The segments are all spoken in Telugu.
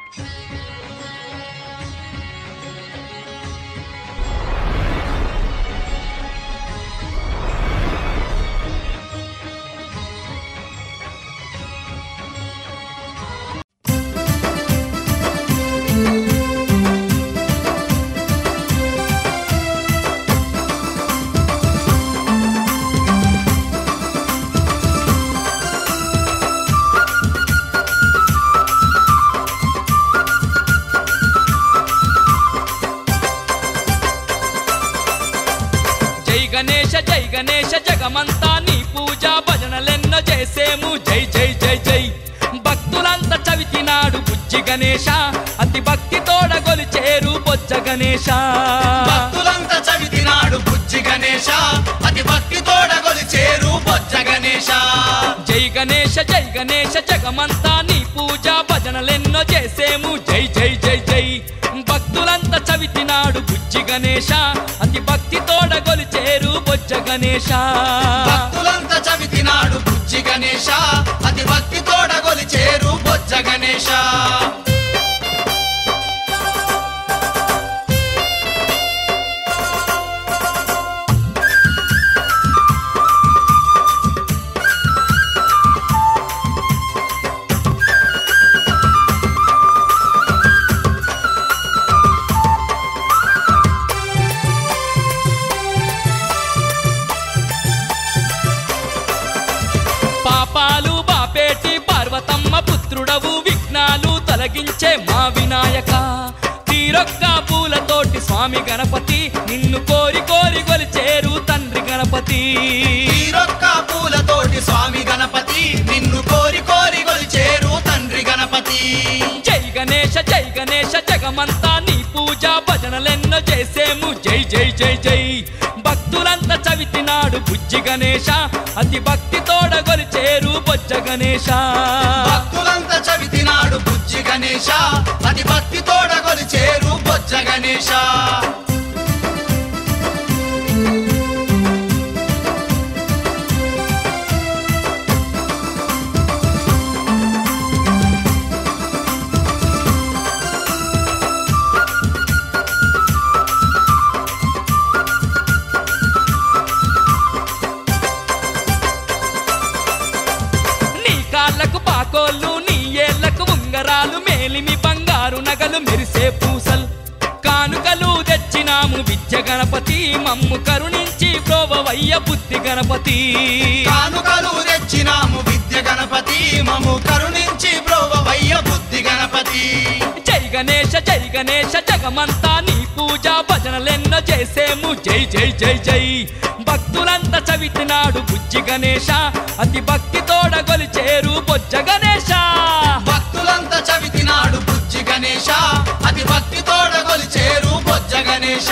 జై గణేశ జై గణేశ జగమంతా నీ పూజ భజనలెన్నో చేసేము జై జై జై జై భక్తులంతా చవితినాడు బుజ్జి గణేశ అతి భక్తి తోడ గొలిచేరు బొజ్జ గణేశ భక్తులంతా చవితినాడు బుజ్జి గణేశ అతి భక్తి తోడగొలిచేరు బొజ్జ గణేశ జై గణేశ జై గణేశ జగమంతా నీ పూజ భజనలెన్నో చేసేము జై జై జై జై భక్తులంతా చవితినాడు బుజ్జి గణేశ అతి భక్తి తోడ గొలిచేరు బొజ్జ గణేశ భక్తులంతా చవితినాడు బుజ్జి గణేశ అతి భక్తి తోడగొలిచేరు బొజ్జ గణేశ పాపాలు బాపేటి పార్వతమ్మ పుత్రుడవు విఘ్నాలు తొలగించే మా వినాయక తీరొక్క పూలతోటి స్వామి గణపతి నిన్ను కోరి కోరి గొలిచేరు తండ్రి గణపతి తీరొక్క పూలతోటి స్వామి గణపతి నిన్ను కోరి కోరి గొలిచేరు తండ్రి గణపతి జై గణేశ జై గణేశ జగమంతా నీ పూజ భజనలెన్నో చేసేము జై జై జై జై భక్తులంతా చవితినాడు బుజ్జి గణేశ అతి భక్తి తోడ గొలిచేరు బొజ్జ గణేశ భక్తులంతా చవితినాడు బుజ్జి గణేశ అతి భక్తి తోడగొలిచేరు బొజ్జ గణేశ నీ కాళ్ళకు పాకోళ్ళు నీ ఏళ్లకు ఉంగరాలు మేలిమి బంగారు నగలు మెరిసే పూసలు కానుకలు తెచ్చినాము విద్య గణపతి మమ్ము కరుణించి ప్రోభవయ్య బుద్ధి గణపతి కానుకలు తెచ్చినాము విద్య గణపతి మము కరుణించి బ్రోవయ్య బుద్ధి గణపతి జై గణేశ జై గణేశ జగమంతా నీ పూజ భజనలెన్నో చేసేము జై జై జై జై భక్తులంతా చవితినాడు బుజ్జి గణేశ అతి భక్తి తోడ గొలిచేరు బొజ్జ గణేశ భక్తులంతా చవితినాడు బుజ్జి గణేశ అతి భక్తి తోడగొలిచేరు బొజ్జ గణేశ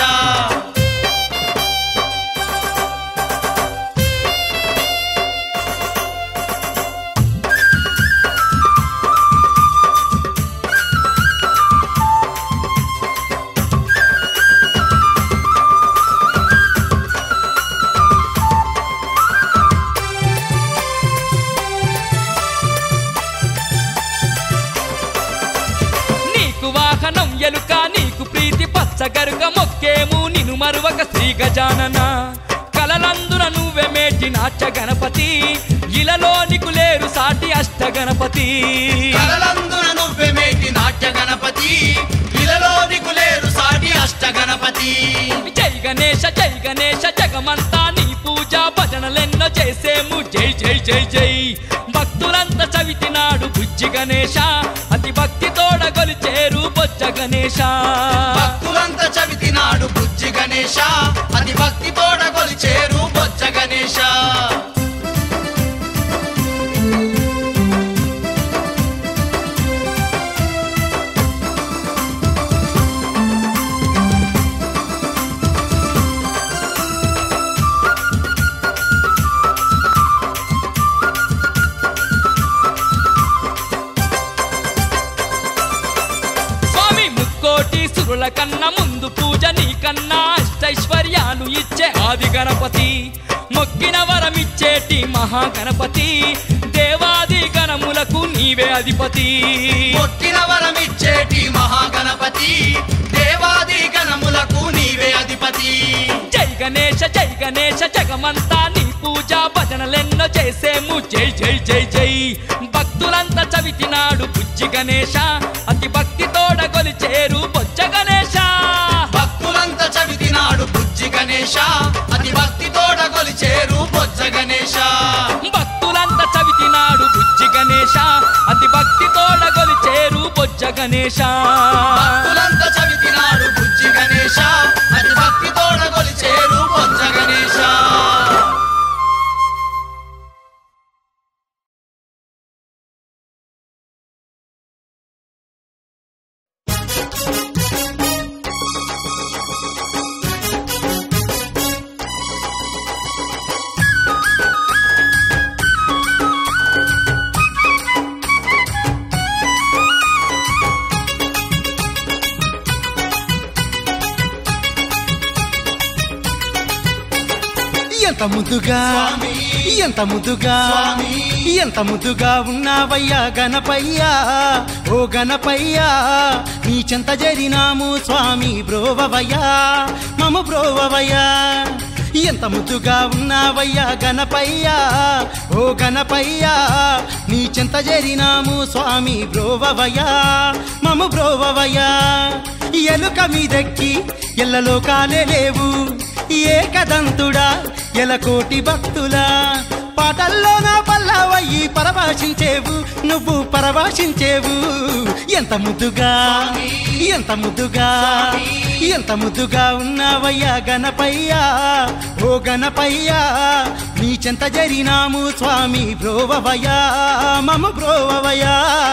నీకు వాహనం ఎలుక నీకు ప్రీతి పచ్చగరుక మొక్కేము నిను మరువక శ్రీ గజానన కలలందున నువ్వే మేటి నాట్య గణపతి ఇలలో నీకు లేరు సాటి అష్ట గణపతి కలలందున నువ్వే మేటి నాట్య గణపతి ఇలలో నీకు లేరు సాటి అష్ట గణపతి జై గణేశ జై గణేశ జగమంతా నీ పూజ భజనలెన్నో చేసేము జై జై జై జై భక్తులంతా చవితినాడు బుజ్జి గణేశ అతి భక్తి తోడ గొలిచేరు బొజ్జ గణేశ భక్తులంతా చవితినాడు బుజ్జి గణేశ అతి భక్తి తోడగొలిచేరు బొజ్జ గణేశ స్వామి ముక్కోటి సురుల కన్నా ముందు పూజ నీకన్నా అష్టైశ్వర్యాలు ఇచ్చే ఆది గణపతి మొక్కిన వరమిచ్చేటి మహాగణపతి దేవాది గణములకు నీవే అధిపతి కొట్టిన వరమిచ్చేటి గణేశ జగమంతా నీ పూజ భజనలెన్నో చేసేము జై జై జై జై భక్తులంతా చవితినాడు బుజ్జి గణేశ అతి భక్తి తోడ కొలిచేరు బొజ్జ గణేశ భక్తులంతా చవితినాడు బుజ్జి గణేశ అతి భక్తి తోడ కొలిచేరు బొజ్జ గణేశ భక్తులంతా చవితినాడు బుజ్జి గణేశ అతి భక్తి తోడ కొలిచేరు బొజ్జ గణేశ భక్తులంతా చవితినాడు బుజ్జి గణేశ అతి భక్తి తోడ కొలిచేరు బొజ్జ గణేశ ఎంత ముద్దుగా స్వామి. ఎంత ముద్దుగా స్వామి. ఎంత ముద్దుగా ఉన్నావయ్యా గణపయ్యా ఓ గణపయ్యా నీ చెంత జరినాము స్వామి బ్రోవవయ్యా మమ బ్రోవవయ్యా ఎంత ముద్దుగా ఉన్నావయ్యా గణపయ్యా ఓ గణపయ్యా నీ చెంత జరినాము స్వామి బ్రోవవయ్యా మమ బ్రోవవయ్యా ఎలుక మీదెక్కి ఎల్లలో కాలే లేవు ఏకదంతుడా ఎలకోటి భక్తులా పాటల్లో నా పల్లవయ్యి పరభాషించేవు నువ్వు పరభాషించేవు ఎంత ముద్దుగా ఎంత ముద్దుగా ఎంత ముద్దుగా ఉన్నావయ్యా గణపయ్యా ఓ గణపయ్యా నీ చెంత జరినాము స్వామి బ్రోవవయ్యా మమ బ్రోవవయ్యా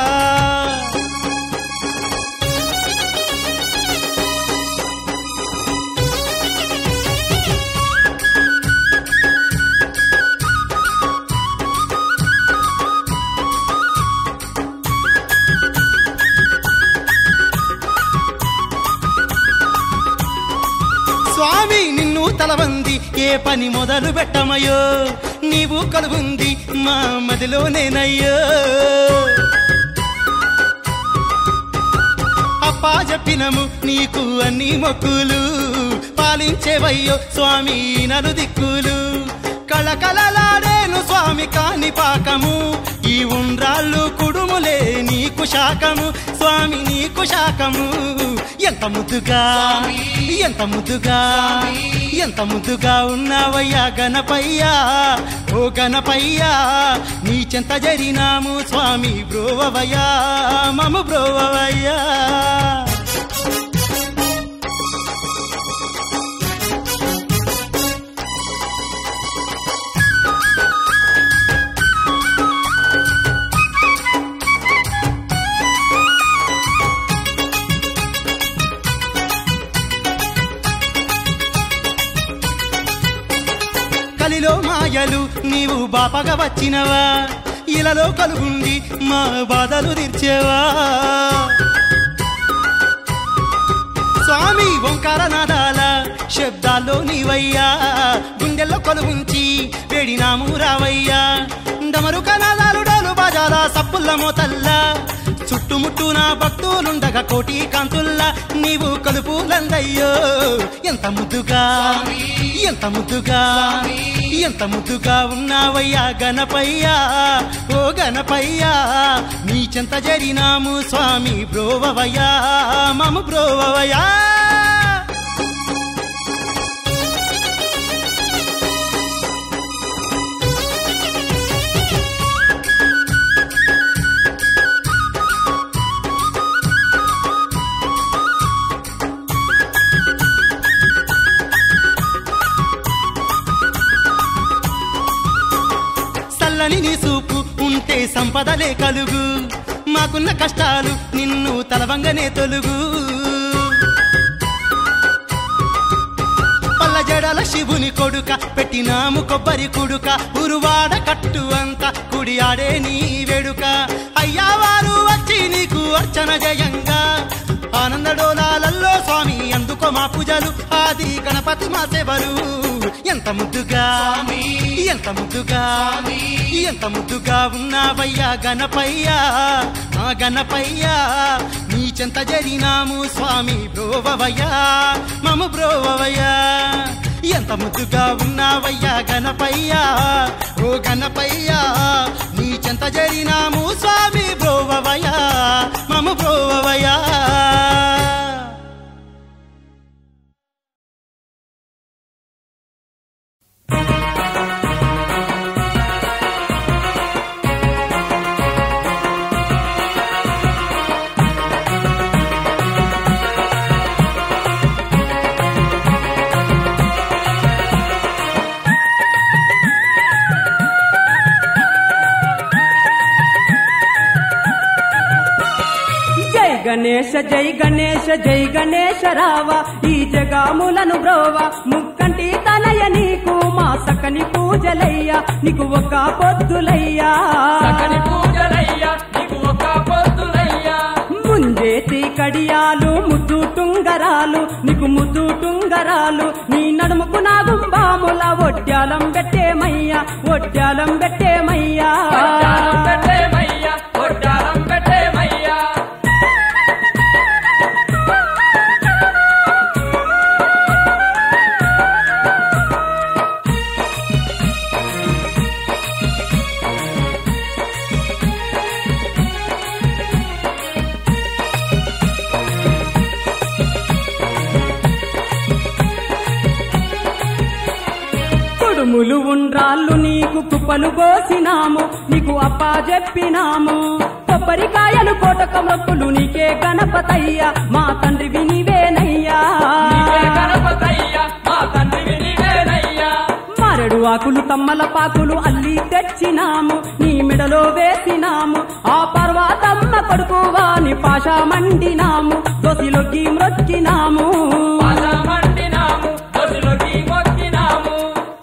స్వామి నిన్ను తలవంది ఏ పని మొదలు పెట్టమయ్యో నీవు కలుగుంది మా మదిలోనేనయ్యో అప్పా చెప్పినము నీకు అన్ని మొక్కులు పాలించేవయ్యో స్వామి నలు దిక్కులు కళకళలాడేను స్వామి కాని పాకము ఈ ఉండ్రాళ్ళు కుడుములే నీకు శాకము స్వామి నీకు శాకము ఎంత ముద్దుగా ఎంత ముద్దుగా ఎంత ముద్దుగా ఉన్నావయ్యా గణపయ్యా ఓ గణపయ్యా నీ చెంత జరినాము స్వామి బ్రోవవయ్యా మమ బ్రోవవయ్యా కలిలో మాయలు నీవు బాపగా వచ్చినవా ఇలలో కలుగుండి మా బాధలు తీర్చేవా స్వామి ఓంకార నాదాల శబ్దాల్లో నీవయ్యా గుండెల్లో కొలుగుంచి వేడినాము రావయ్యా డమరుక నాదాలు డోలు బాజాల సప్పుల్ల మోతల్లా చుట్టుముట్టు నా భక్తులుండగా కోటి కాంతుల్లా నీవు కలుపులందయ్యో ఎంత ముద్దుగా ఎంత ముద్దుగా ఎంత ముద్దుగా ఉన్నావయ్యా గణపయ్యా ఓ గణపయ్యా నీ చెంత జరినాము స్వామి బ్రోవవయ్యా మమ బ్రోవవయ్యా చల్లని నీ సూపు ఉంటే సంపదలే కలుగు మాకున్న కష్టాలు నిన్ను తలవంగనే తొలుగు పల్ల జడల శివుని కొడుక పెట్టినాము కొబ్బరి కుడుక ఉరువాడ కట్టు అంత కుడి ఆడే నీ వేడుక అయ్యా వారు వచ్చి నీకు అర్చన జయంగా ఆనంద డోలాలల్లో స్వామి అందుకో మా పూజలు ఆది గణపతి మా సేవలు ఎంత ముద్దుగా ఎంత ముద్దుగా ఎంత ముద్దుగా ఉన్నావయ్యా గణపయ్యా ఆ గణపయ్యా నీ చెంత జరినాము స్వామి బ్రోవవయ్యా మమ బ్రోవవయ్యా ఎంత ముద్దుగా ఉన్నావయ్యా గణపయ్యా ఓ గణపయ్యా నీ చెంత జరినాము స్వామి బ్రోవవయ్యా మము బ్రోవవయ్యా జై గణేశ జై గణేశ జై గణేశ రావ ఈ జగాములను బ్రోవ ముక్కంటి తనయ నీకు మా సకని పూజలయ్యా నీకు ఒక పొద్దులయ్యా సకలి పూజలయ్యా నీకు ఒక పొద్దులయ్యా ముంజేతి కడియాలు ముద్దు టుంగరాలు నీకు ముద్దు టుంగరాలు నీ నడుముకు నా గుంబాముల ఒడ్యాలం పెట్టేమయ్యా ఒడ్యాలం పెట్టేమయ్యా ఒడ్డారం పెట్టేమయ్యా ఒడ్డారం పెట్టేమయ్యా కుడుములు ఉండ్రాళ్ళు నీకు కుప్పలు కోసినాము నీకు అప్పా చెప్పినాము కొబ్బరికాయలు కోటక మొక్కులు నీకే గణపతయ్యా మా తండ్రివి నీవేనయ్యా నీవే గణపతయ్యా మా తండ్రివి నీవేనయ్యా మరడు ఆకులు తమ్మల పాకులు అల్లి తెచ్చినాము నీ మెడలో వేసినాము ఆ పర్వతమ్మ కొడుకు వాని పాష మండినాము దోసిలోకి మ్రొక్కినాము పాద మండినాము దొదిలోకి మొక్కినాము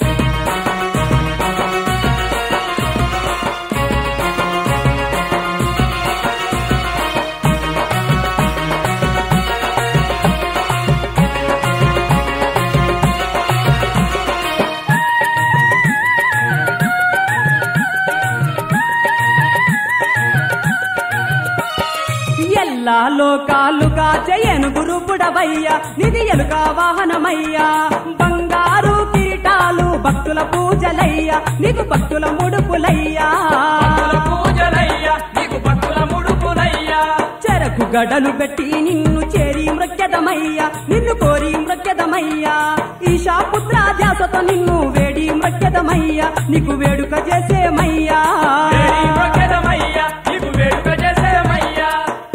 ఎల్లా లోకాలుగా చేయనుగురు బుడవయ్యా నిధి ఎలుక వాహనమయ్యా బంగారు కిరీటాలు భక్తుల పూజలయ్యా నీకు భక్తుల ముడుపులయ్యా భక్తుల పూజలయ్యా నీకు భక్తుల ముడుపులయ్యా చెరకు గడలు పెట్టి నిన్ను చేరి మృత్యదమయ్యా నిన్ను కోరి మృత్యదమయ్యా ఈశా పుత్ర ధ్యాసతో నిన్ను వేడి మృత్యదమయ్యా నీకు వేడుక చేసేమయ్యా వేడి మొక్కెదమయ్యా నీకు వేడుక చేసేమయ్యా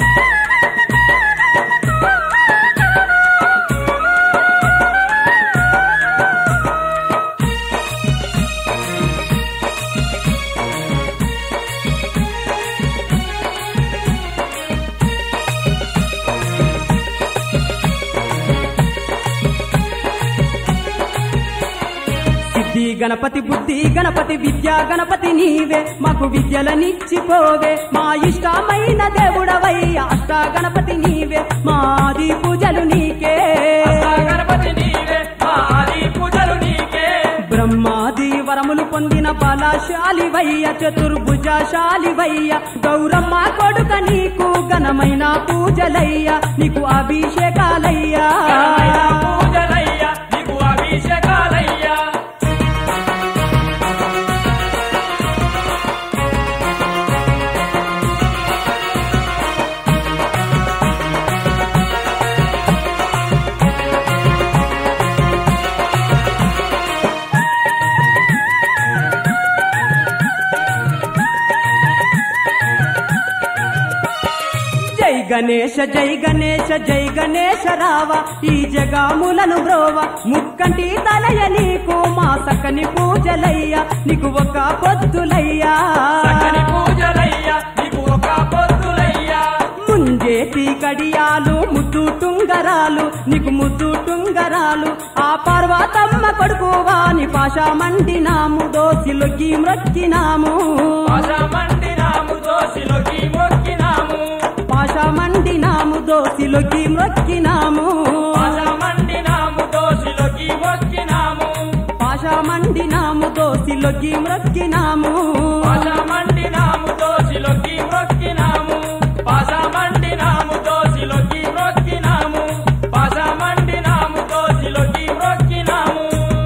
సిద్ధి గణపతి బుద్ధి గణపతి విద్య గణపతి నీవే మాకు విద్యలనిచ్చిపోవే మా ఇష్టమైన దేవుడవయ్య అష్ట గణపతి నీవే మాది పూజలు నీకే అష్టా గణపతి నీవే మా ఆది పూజలు నీకే బ్రహ్మాది వరములు పొందిన బలశాలివయ్య చతుర్భుజశాలివయ్య గౌరమ్మ కొడుక నీకు ఘనమైన పూజలయ్య నీకు అభిషేకాలయ్యా ఘనమైన పూజలయ్యా నీకు అభిషేకాలయ్యా జై గణేశ జై గణేశ జై గణేశ రావ ఈ జగాములను బ్రోవ ముక్కంటి తలయ నీకు మా సక్కని పూజలయ్యా నీకు ఒక పొద్దులయ్యా సకలి పూజలయ్యా నీకు ఒక పొద్దులయ్యా ముంజేతి కడియాలు ముద్దు టుంగరాలు నీకు ముద్దు టుంగరాలు ఆ పర్వతమ్మ కొడుకు వాని పాష మండినాము దోసిలోకి మ్రొక్కినాము పాశ మండినాము దోసిలోకి మొక్కినాము పాష మండినాము దోసిలోకి మ్రొక్కినాము పాశ మండినాము దోసిలోకి మొక్కినాము పాష మండినాము దోసిలోకి మ్రొక్కినాము పాశ మండినాము దోసిలోకి మొక్కినాము పాశ మండినాము దోసిలోకి మొక్కినాము పాశ మండినాము దోసిలోకి మొక్కినాము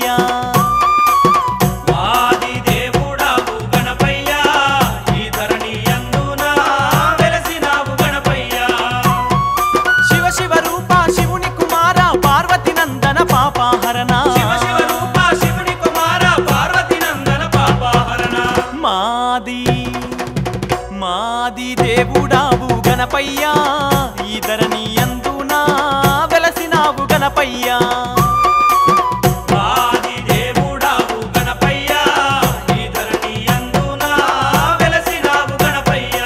గణపయ్యా ఆది దేవుడావు గణపయ్యా ఈ ధరణి అందునా వెలసినావు గణపయ్యా శివ శివ రూప శివుని కుమార పార్వతి నందన పాపాహరణ శివ శివ రూప శివుని కుమార పార్వతి నందన పాపాహరణ మాది మాది దేవుడావు గణపయ్యా ఈ ధరణి అందునా వెలసినావు గణపయ్యా ఆది దేవుడావు గణపయ్యా ఈ ధరణి అందునా వెలసినావు గణపయ్యా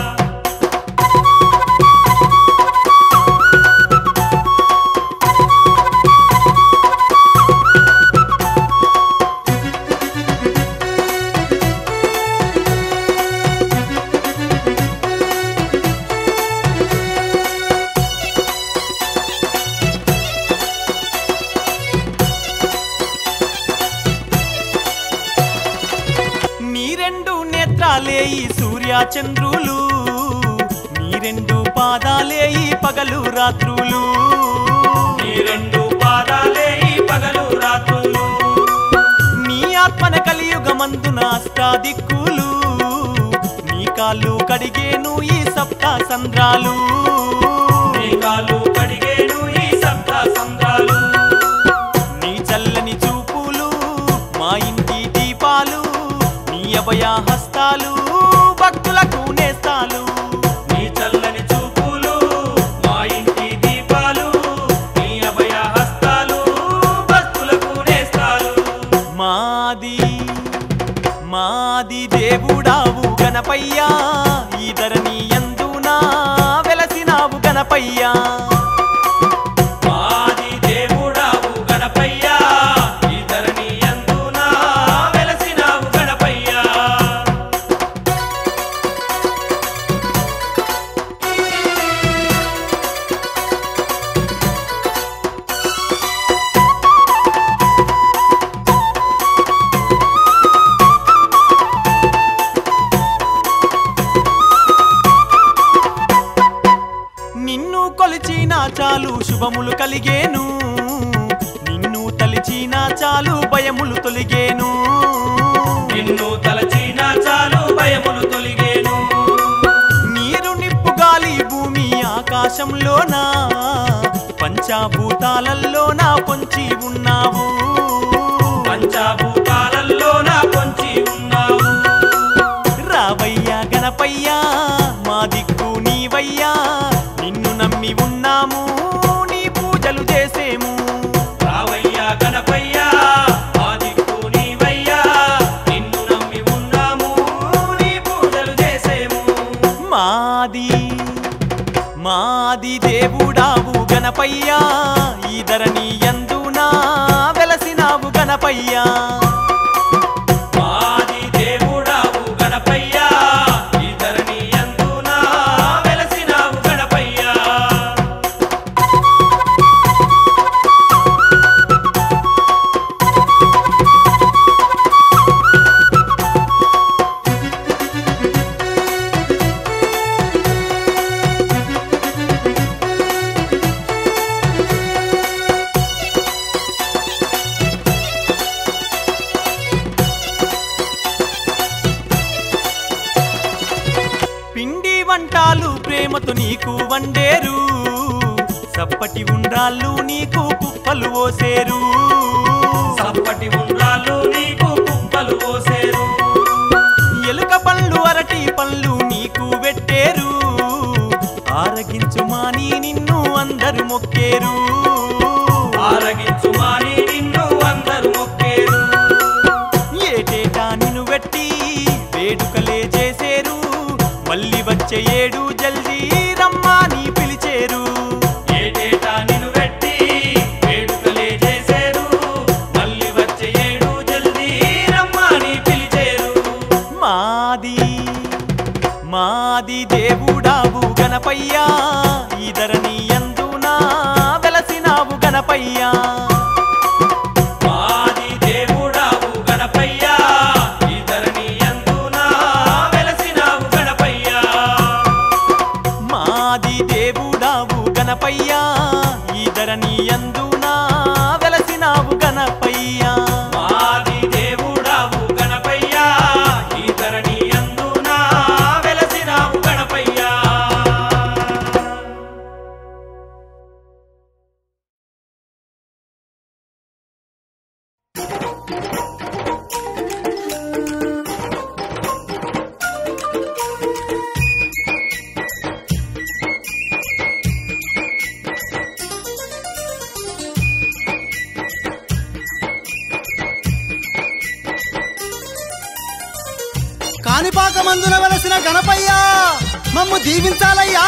నీ రెండు నేత్రాలే ఈ సూర్య చంద్రులు నీ రెండు పాదాలే ఈ పగలు రాత్రులు ఈ రెండు పాదాలే ఈ పగలు రాత్రులు నీ ఆత్మన కలియుగమందున అష్టాదిక్కులు నీ కాళ్ళు కడిగేను ఈ సప్త సంద్రాలు నీ కాలు కడిగేను ఈ సప్త సంద్రాలు నీ చల్లని చూపులు మా ఇంటి దీపాలు నీ అభయ హస్తాలు భక్తులకు నేస్తాలు నీ చల్లని చూపులు మా ఇంటి దీపాలు నీ అభయ హస్తాలు భక్తులకు నేస్తాలు మాది మాది దేవుడావు గణపయ్యా ఈ ధరణి ఎందునా వెలసినావు గణపయ్యా ఆది దేవుడావు గణపయ్యా ఈ ధరణి అందునా వెలసినావు గణపయ్యా నిన్ను కొలిచిన చాలు శుభములు కలిగేను నిన్ను తలిచిన చాలు భయములు తొలిగేను నిన్ను తలచిన చాలు భయములు తొలిగేను నీరు నిప్పు గాలి భూమి ఆకాశంలోన పంచభూతాలల్లోన పొంచి ఉన్నావు పంచభూతాలలో నా పొంచి ఉన్నావు రావయ్యా గణపయ్యా మా దిక్కు నీవయ్యా నిన్ను నమ్మి ఉన్నాము నీ పూజలు చేసేము రావయ్యా గణపయ్యా ఆదిక్కు నీవయ్యా నిన్ను నమ్మి ఉన్నాము నీ పూజలు చేసేము మాది మాది దేవుడావు గణపయ్యా ఈ ధరణి ఎందునా వెలసినావు గణపయ్యా ఆది దేవుడావు గణపయ్యా ఈ ధరణి అందునా వెలసినావు గణపయ్యా పిండి వంటాలు ప్రేమతో నీకు వండేరు సప్పటి ఉండ్రాళ్ళు నీకు కుప్పలు ఓసేరు సప్పటి ఉండ్రాళ్ళు నీకు కుప్పలు పోసేరు ఎలుక పళ్ళు అరటి పళ్ళు నీకు పెట్టేరు ఆరగించు మాని నిన్ను అందరు మొక్కేరు ఆరగించు మాని నిన్ను అందరు మొక్కేరు ఏటేటా నిన్ను పెట్టి వేడుకలే చేసేరు మళ్ళీ వచ్చే ఏడు జల్దీ రమ్మని పిలిచేరు ఏటేటా నిన్ను పెట్టి వేడుకలే చేసేరు మళ్ళీ వచ్చే ఏడు జల్దీ రమ్మని పిలిచేరు మాది మాది దేవుడావు గణపయ్యా ఈ ధరణి ఎందునా వెలసినావు గణపయ్యా ఆది దేవుడావు గణపయ్యా ఈ ధరణి అందునా వెలసినావు గణపయ్యా మాది దేవుడావు గణపయ్యా ఈ ధరణి ఎందునా వెలసినావు గణపయ్యా కాణిపాక మందున వెలసిన గణపయ్యా మమ్ము దీవించాలయ్యా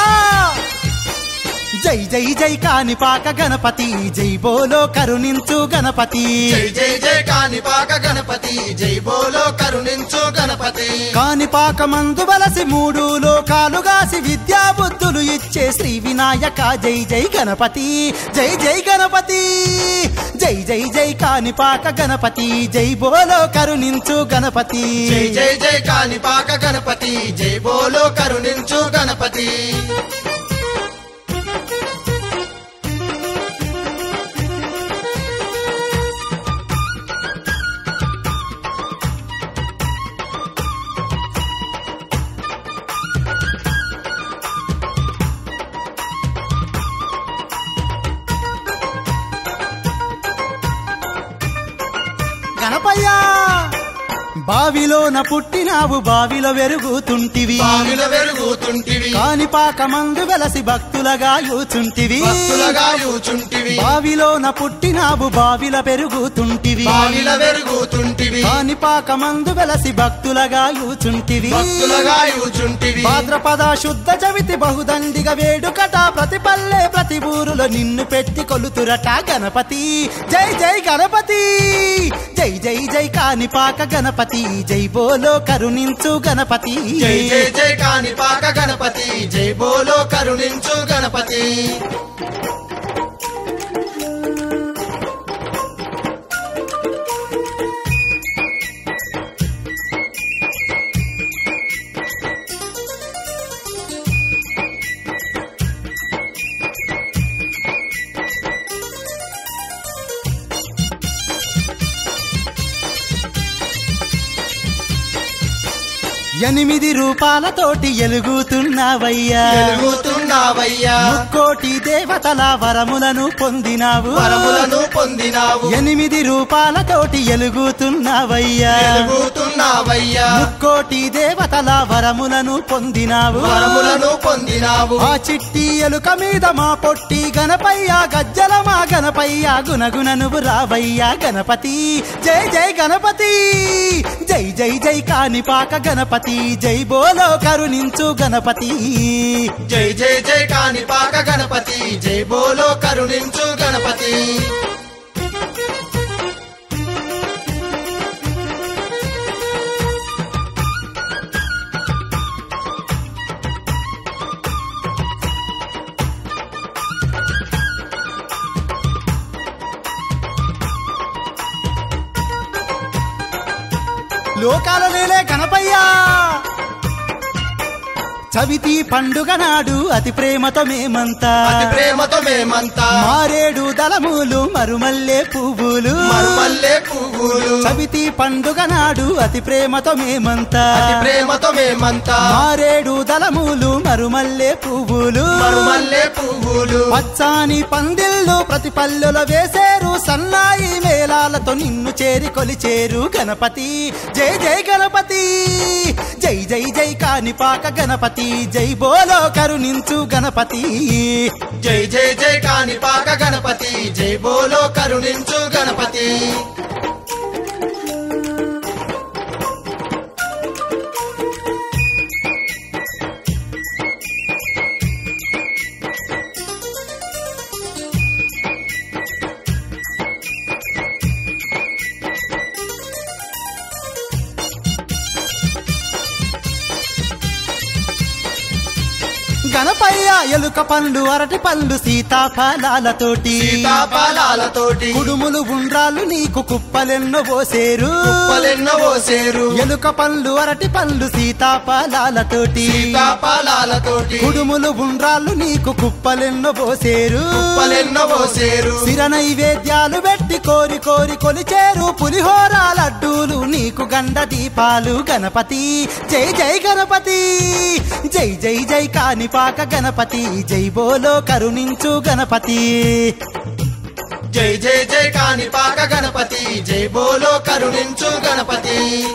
జై జై జై కాణిపాక గణపతి జై బోలో కరుణించు గణపతి జై జై జై కాణిపాక గణపతి జై బోలో కరుణించు గణపతి కాణిపాక మందు వలసి మూడు లోకాలుగాసి విద్యా బుద్ధులు ఇచ్చే శ్రీ వినాయక జై జై గణపతి జై జై గణపతి జై జై జై కాణిపాక గణపతి జై బోలో కరుణించు గణపతి జై జై జై కాణిపాక గణపతి జై బోలో కరుణించు గణపతి గణపయ్యా బావిలోన పుట్టినావు బావిలో వెరుగుతుంటివి బావిల వెలుగుతుంటివి కాణిపాక మందు వెలసి భక్తులగా యూచుంటివి భక్తులగా యూచుంటివి బావిలోన పుట్టినావు బావిల పెరుగుతుంటివి బావిల వెలుగుతుంటివి కాణిపాక మందు వెలసి భక్తులగా యూచుంటివి భక్తులగా యూచుంటివి భాద్రపద శుద్ధ చవితి బహుదండిగా వేడుకట ప్రతి పల్లె ప్రతి ఊరులో నిన్ను పెట్టి కొలుతురట గణపతి జై జై గణపతి జై జై జై కాణిపాక గణపతి జై బోలో కరుణించు గణపతి జై జై జై కాణిపాక గణపతి జై బోలో కరుణించు గణపతి ఎనిమిది రూపాలతోటి ఎలుగుతున్నావయ్యా వెలుగుతున్నావయ్యా ముక్కోటి దేవతల వరములను పొందినావు వరములను పొందినావు ఎనిమిది రూపాలతోటి ఎలుగుతున్నావయ్యా వెలుగుతున్నావయ్యా ముక్కోటి దేవతల వరములను పొందినావు వరములను పొందినావు ఆ చిట్టి ఎలుక మీద మా పొట్టి గణపయ్య గజ్జల మా గణపయ్య గుణగుణ నువ్వు రావయ్యా గణపతి జై జై గణపతి జై జై జై కాణిపాక గణపతి జై బోలో కరుణించు గణపతి జై జై జై కాణిపాక గణపతి జై బోలో కరుణించు గణపతి లోకాల నేలే గణపయ్యా చవితి పండుగ నాడు అతి ప్రేమతో మేమంతా అతి ప్రేమతో మేమంతా మారేడు దళములు మరుమల్లే పువ్వులు మరుమల్లే పువ్వులు చవితి పండుగ నాడు అతి ప్రేమతో మేమంతా అతి ప్రేమతో మేమంతా మారేడు దళములు మరుమల్లే పువ్వులు మరుమల్లే పువ్వులు పచ్చాని పందిళ్ళు ప్రతి పల్లెలో వేసేరు సన్నాయి మేళాలతో నిన్ను చేరి కొలిచేరు గణపతి జై జై గణపతి జై జై జై కాణిపాక గణపతి జై బోలో కరుణించు గణపతి జై జై జై కాణిపాక గణపతి జై బోలో కరుణించు గణపతి గణపయ్య ఎలుక పండ్లు అరటి పండ్లు సీతాఫలాలతోటి సీతాఫలాలతోటి కుడుములు ఉండ్రాలు నీకు కుప్పలెన్నో పోసేరు కుప్పలెన్నో పోసేరు ఎలుక పండ్లు అరటి పండ్లు సీతాఫలాలతోటి సీతాఫలాలతోటి కుడుములు ఉండ్రాళ్ళు నీకు కుప్పలెన్నో పోసేరు కుప్పలెన్నో పోసేరు సిర నైవేద్యాలు పెట్టి కోరి కోరి కొలిచేరు పులిహోర లడ్డూలు నీకు గండ దీపాలు గణపతి జై జై గణపతి జై జై జై కాణిపాక గణపతి జై బోలో కరుణించు గణపతి జై జై జై కాణిపాక గణపతి జై బోలో కరుణించు గణపతి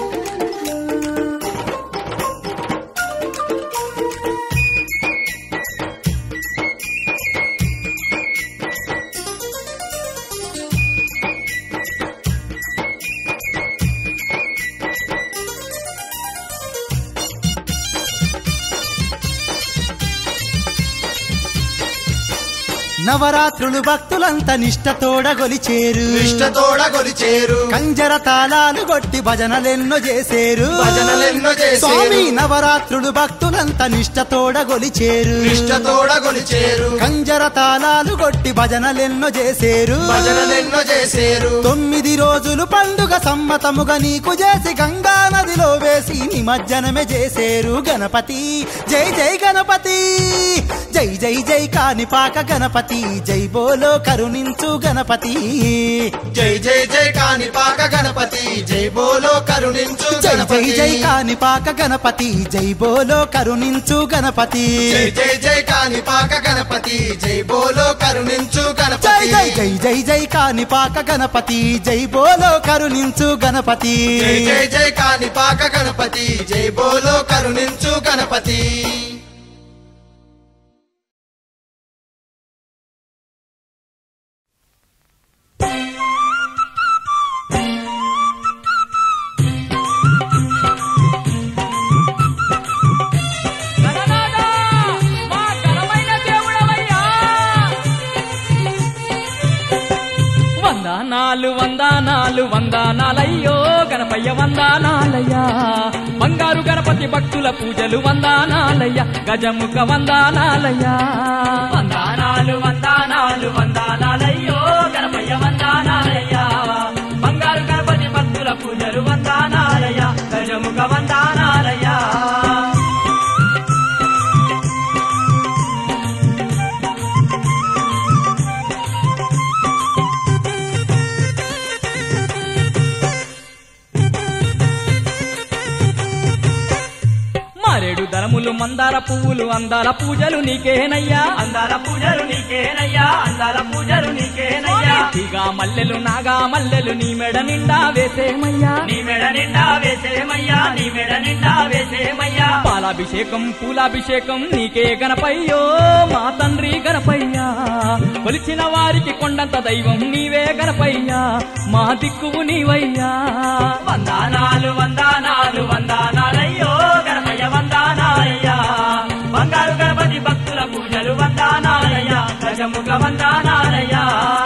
నవరాత్రులు భక్తులంత నిష్టతోడ గొలిచేరు నిష్టతోడ గొలిచేరు కంజర తాళాలు కొట్టి భజనలెన్నో చేసేరు భజనలెన్నో చేసేరు. స్వామి నవరాత్రులు భక్తులంత నిష్టతోడ గొలిచేరు నిష్టతోడ గొలిచేరు కంజర తాళాలు కొట్టి భజనలెన్నో చేసేరు భజనలెన్నో చేసేరు తొమ్మిది రోజులు పండుగ సమ్మతముగా నీకు చేసి గంగా నదిలో వేసి నిమజ్జనమే చేసేరు గణపతి జై జై గణపతి జై జై జై కానిపాక గణపతి జై బోలో కరుణించు గణపతి జై జై జై కాణిపాక గణపతి జై బోలో కరుణించు జై జై గణపతి జై కానిపాక గణపతి జై బోలో కరుణించు గణపతి జై జై జై కాణిపాక గణపతి జై బోలో కరుణించు జై గణపతి జై జై జై జై కానిపాక గణపతి జై బోలో కరుణించు గణపతి జై జై జై కాణిపాక గణపతి జై బోలో కరుణించు గణపతి గణనాథా, మా ఘనమైన దేవుడవయ్యా. వందనాలు వందనాలు వందనాలయ్యో గణపయ్య వందనాలయ్యా బంగారు గణపతి భక్తుల పూజలు వందనాలయ్య గజముఖ వందనాలయ్యా వందనాలు వందనాలు వందనాలయ్యో గణపయ్య వందనాలయ్యా బంగారు గణపతి భక్తుల పూజలు వందనాలయ్య గజముఖ వందనాలయ్యా మారేడు దళములు మందార పువ్వులు అందాల పూజలు నీకేనయ్యా అందాల పూజలు నీకేనయ్యా అందాల పూజలు నీకేనయ్యా ఇగా మల్లెలు నాగా మల్లెలు నీ మెడ నిండా వేసేమయ్యా నీ మెడ నిండా వేసేమయ్యా నీ మెడ నిండా వేసేమయ్యా పాలాభిషేకం పూలాభిషేకం నీకే గణపయ్యో మా తండ్రి గణపయ్యా కొలిచిన వారికి కొండంత దైవం నీవే గణపయ్యా మా దిక్కువు నీవయ్యా వందానాలు వందానాలు వందానాలయ్యో గణపయ్య వందానాలయ్యా బంగారు గణపతి భక్తుల పూజలు వందానాలయ్యా గజముఖ వందానాలయ్యా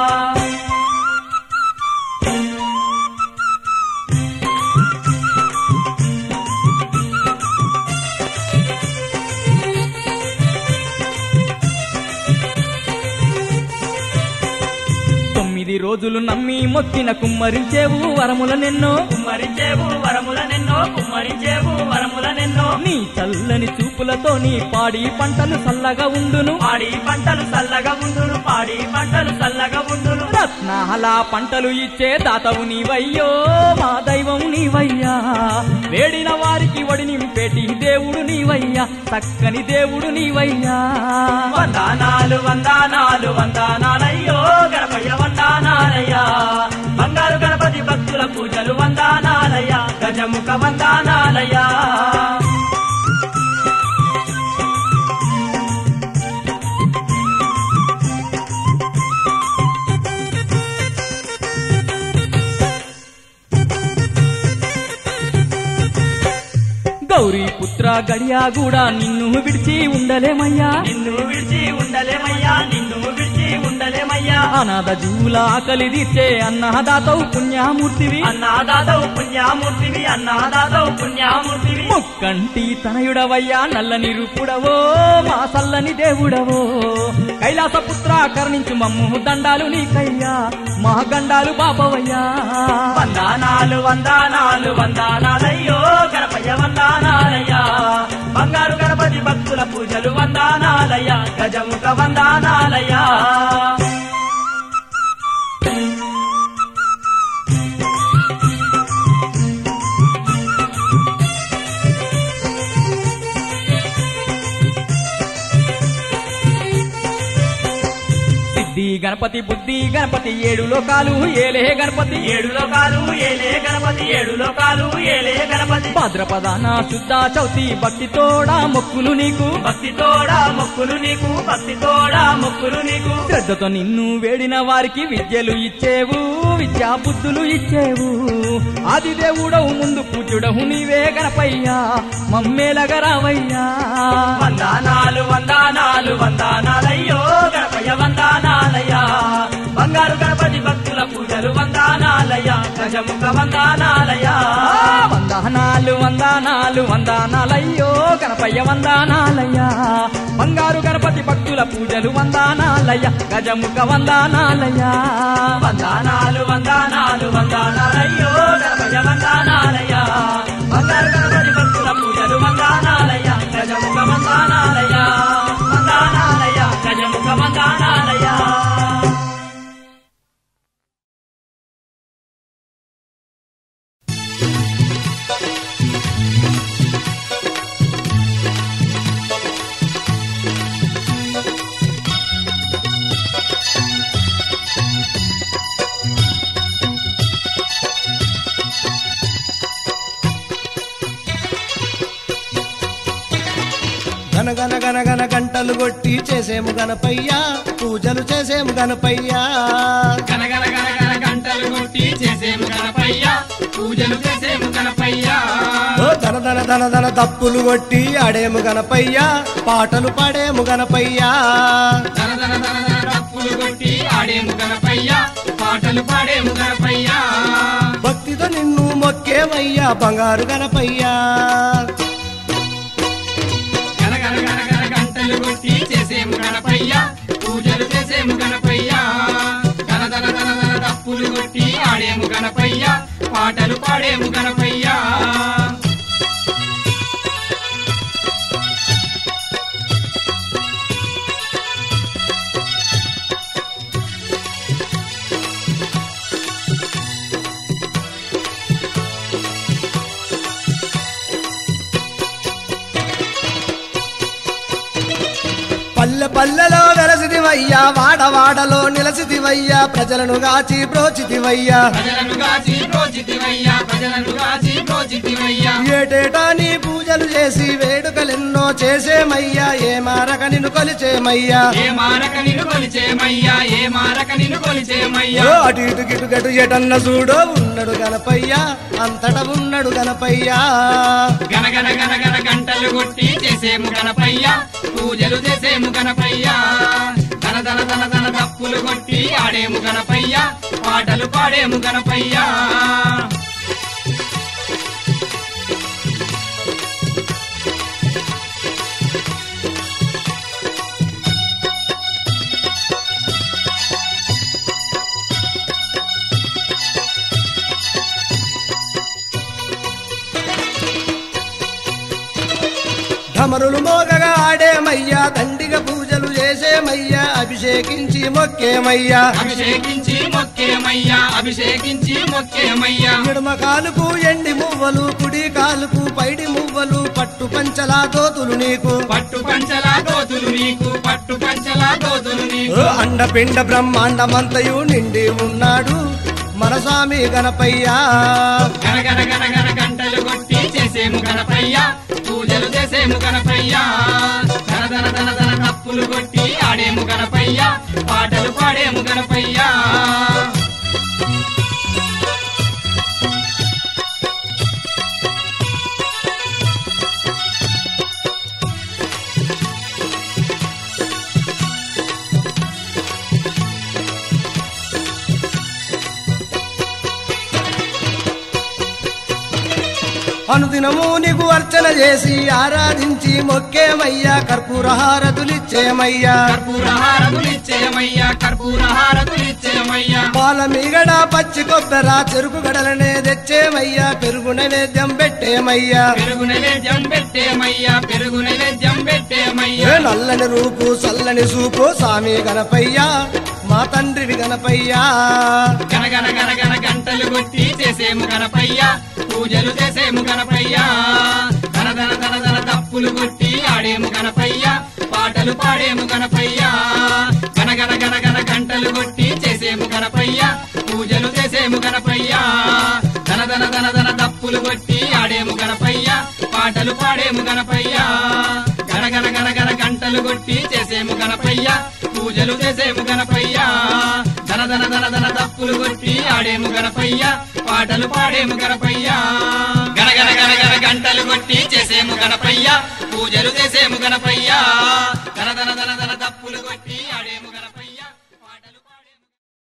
తొమ్మిది రోజులు నమ్మి మొక్కిన కుమ్మరించేవు వరముల నిన్నో కుమ్మరించేవు వరముల నిన్నో కుమ్మరించేవు వరముల నిన్నో నీ చల్లని చూపులతో నీ పాడి పంటలు చల్లగా ఉండును పాడి పంటలు చల్లగా ఉండును పాడి పంటలు చల్లగా ఉండును రత్నాల పంటలు ఇచ్చే దాతవు నీవయ్యో మా దైవం నీవయ్యా వేడిన వారికి వడి నింపేటి దేవుడు నీవయ్యా చక్కని దేవుడు నీవయ్యా వందానాలు వందానాలు వందానాలయ్యో గణపయ్య వందానాలయ్యా బంగారు గణపతి భక్తుల పూజలు వందానాలయ్యా గజముఖ వందానాలయ్యా గౌరీ పుత్ర గడియా కూడా నిన్ను విడిచి ఉండలేమయ్యా నిన్ను విడిచి ఉండలేమయ్యా నిన్ను విడిచి ఉండలేమయ్యా అనాథ జీవుల ఆకలి తీర్చే అన్నదాతవు పుణ్యామూర్తివి అన్నదాతవు పుణ్యామూర్తివి అన్నదాతవు పుణ్యామూర్తివి ముక్కంటి తనయుడవయ్యా నల్లని రూపుడవో మా సల్లని దేవుడవో కైలాస పుత్ర కరుణించు మమ్ము దండాలు నీకయ్యా మా గండాలు బాపవయ్యా వందానాలు వందానాలు వందానాలయ్యో గణపయ్య వందానాలయ్యా బంగారు గణపతి భక్తుల పూజలు వందానాలయ్యా గజముఖ వందానాలయ్యా సిద్ధి గణపతి గణపతి బుద్ధి గణపతి ఏడు లోకాలు ఏలే గణపతి ఏడు లోకాలు ఏలే గణపతి ఏడు లోకాలు ఏలే గణపతి భాద్రపదాన శుద్ధ చౌతి భక్తి తోడా మొక్కులు నీకు భక్తి తోడా మొక్కులు నీకు భక్తి తోడా మొక్కులు నీకు శ్రద్ధతో నిన్ను వేడిన వారికి విద్యలు ఇచ్చేవు విద్యా బుద్ధులు ఇచ్చేవు ఆది దేవుడవు ముందు పూజుడవు నీవే గణపయ్యా మమ్మేలగరావయ్యా వందానాలు వందానాలు వందానాలయ్యో గణపయ్య వందానాలయ్యా బంగారు గణపతి భక్తుల పూజలు వందానాలయ్యా గజముఖ వందానాలయ్యా వందనాలు వందనాలు వందనాలయ్యో గణపయ్య వందనాలయ్యా బంగారు గణపతి భక్తుల పూజలు వందనాలయ్య గజముఖ వందనాలయ్యా వందానాలు వందానాలు వందానాలయ్యో గణపయ్య వందానాలయ్యా బంగారు గణపతి భక్తుల పూజలు వందానాలయ్యా గజముఖ వందానాలయ్యా వందానాలయ్యా గజముఖ వందానాలయ్యా గన గన గన గన గంటలు కొట్టి చేసేము గణపయ్యా పూజలు చేసేము గణపయ్యా గనగన గనగన గంటలు కొట్టి చేసేము గణపయ్య పూజలు చేసేము గణపయ్య ఓ ధన ధన ధన ధన దప్పులు కొట్టి ఆడేము గణపయ్యా పాటలు పాడేము గణపయ్యా ధన ధన ధన ధన డప్పులు కొట్టి ఆడేము గణపయ్య పాటలు పాడేము గణపయ్య భక్తితో నిన్ను మొక్కేమయ్యా బంగారు గణపయ్యా గనగన గనగన గంటలు కొట్టి చేసేము గణపయ్య పూజలు చేసేము గణపయ్య ధన ధన ధన ధన డప్పులు కొట్టి ఆడేము గణపయ్య పాటలు పాడేము గణపయ్య పల్లె పల్లెలో వెలసిదివయ్యా వాడ వాడలో నిలసిదివయ్యా ప్రజలను గాచి బ్రోచితివయ్యా ప్రజలను గాచి ప్రోచితివయ్యా ప్రజలను గాచి ప్రోచితివయ్యా ఏటేటా నీ పూజలు చేసి వేడుకలెన్నో చేసేమయ్యా ఏ మారక నిన్ను కొలిచేమయ్యా ఏ మారక నిన్ను కొలిచేమయ్యా ఏ మారక నిన్ను కొలిచేమయ్యా ఓ అటు ఇటు గిటు గటు ఎటన్న చూడో ఉన్నాడు గణపయ్యా అంతట ఉన్నాడు గణపయ్యా గనగన గనగన గంటలు కొట్టి చేసేము గణపయ్య పూజలు చేసేము గణపయ్య ధన ధన ధన ధన తప్పులు కొట్టి ఆడేము గణపయ్య పాటలు పాడేము గణపయ్య ఢమరులు మోగగా ఆడేమయ్యా దండిగా పూజలు చేసేమయ్యా అభిషేకించి మొక్కేమయ్యా అభిషేకించి మొక్కేమయ్యా అభిషేకించి మొక్కేమయ్యా ఎడమ కాలుకు ఎండి మువ్వలు కుడి కాలుకు పైడి మువ్వలు పట్టు పంచలా దోతులు నీకు పట్టు పంచలా దోతులు నీకు పట్టు పంచలా దోతులు ఓ నీకు అండపిండ బ్రహ్మాండమంతయు నిండి ఉన్నాడు మన స్వామి గణపయ్యా గనగన గనగన గంటలు కొట్టి చేసేము గణపయ్య పూజలు చేసేము గణపయ్య ధన ధన ధన ధన తప్పులు కొట్టి ఆడేము గణపయ్య పాటలు పాడేము గణపయ్య అనుదినము నీకు అర్చన చేసి ఆరాధించి మొక్కేమయ్యా కర్పూర హారతులిచ్చేమయ్యా కర్పూర హారతులిచ్చేయమయ్యా కర్పూర హారతులిచ్చేయమయ్యా పాల మీగడ పచ్చి కొబ్బెర చెరుకు గడలనే తెచ్చేమయ్యా పెరుగు నైవేద్యం పెట్టేమయ్యా పెరుగు నైవేద్యం పెట్టేమయ్యా పెరుగు నైవేద్యం ఏ పెట్టేమయ్యా నల్లని రూపు చల్లని సూపు స్వామి గణపయ్యా మా తండ్రివి గణపయ్యా గనగన గనగన గంటలు కొట్టి చేసేము గణపయ్య పూజలు చేసేము గణపయ్య ధన ధన ధన ధన తప్పులు కొట్టి ఆడేము గణపయ్య పాటలు పాడేము గణపయ్య గనగన గనగన గంటలు కొట్టి గణపయ్య పూజలు చేసేము గణపయ్య ధన ధన ధన ధన దప్పులు కొట్టి ఆడేము గణపయ్య పాటలు పాడేము గణపయ్య గణ గణ గణ గణ గంటలు కొట్టి చేసేము గణపయ్య పూజలు చేసేము గణపయ్య ధన ధన ధన ధన దప్పులు కొట్టి ఆడేము గణపయ్య పాటలు పాడేము గణపయ్య గణ గణ గణ గణ గంటలు కొట్టి చేసేము గణపయ్య పూజలు చేసేము గణపయ్య ధన ధన ధన ధన దప్పులు కొట్టి ఆడేము గణపయ్య పాటలు పాడేము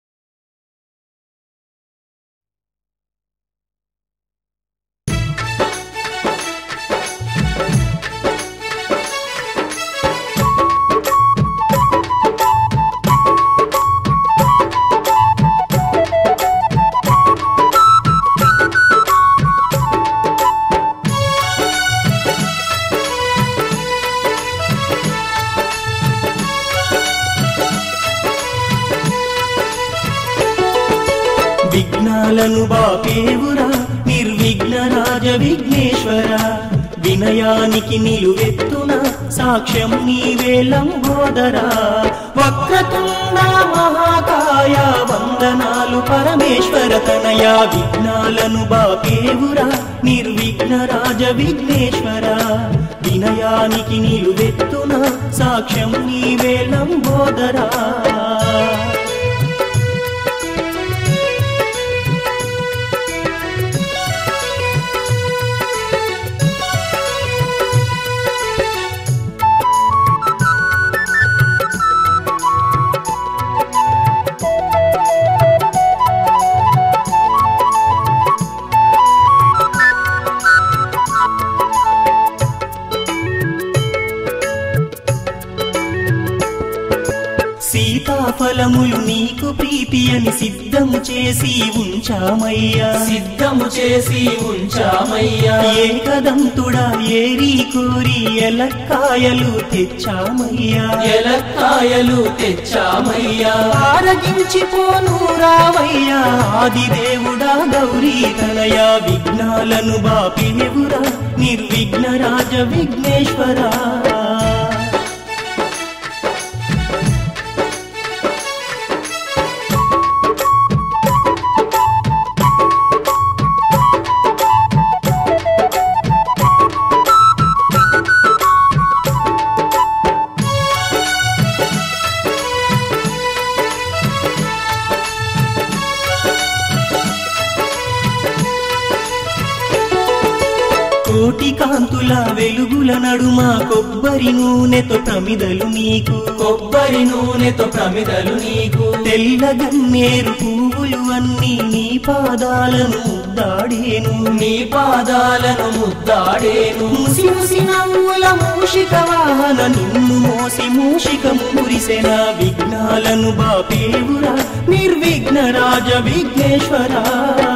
విఘ్నాలను బాపేవురా నిర్విఘ్న రాజ విఘ్నేశ్వర వినయానికి నిలువెత్తున సాక్ష్యం నీవే లంబోదరా వక్రతుండ మహాకాయ వందనాలు పరమేశ్వర తనయ విఘ్నాలను బాపేవురా నిర్విఘ్న రాజ విఘ్నేశ్వర వినయానికి నిలువెత్తున సాక్ష్యం నీవే లంబోదరా సీతాఫలములు నీకు ప్రీతి అని సిద్ధము చేసి ఉంచామయ్యా సిద్ధము చేసి ఉంచామయ్యా ఏకదంతుడా ఏరి కోరి ఎలక్కాయలు తెచ్చామయ్యా ఎలక్కాయలు తెచ్చామయ్యా ఆరగించిపోను రావయ్యా ఆదిదేవుడా గౌరీ తనయ విఘ్నాలను బాపేవురా నిర్విఘ్న రాజ విఘ్నేశ్వరా కోటి కాంతుల వెలుగుల నడుమ కొబ్బరి నూనెతో ప్రమిదలు నీకు కొబ్బరి నూనెతో ప్రమిదలు నీకు తెల్ల గన్నేరు పువ్వులు అన్నీ నీ పాదాలను ముద్దాడేను నీ పాదాలను ముద్దాడేను ముసి ముసి నవ్వుల మూషిక వాహన నిన్ను మోసి మూషిక మురిసెన విఘ్నాలను బాపేవురా నిర్విఘ్న రాజ విఘ్నేశ్వరా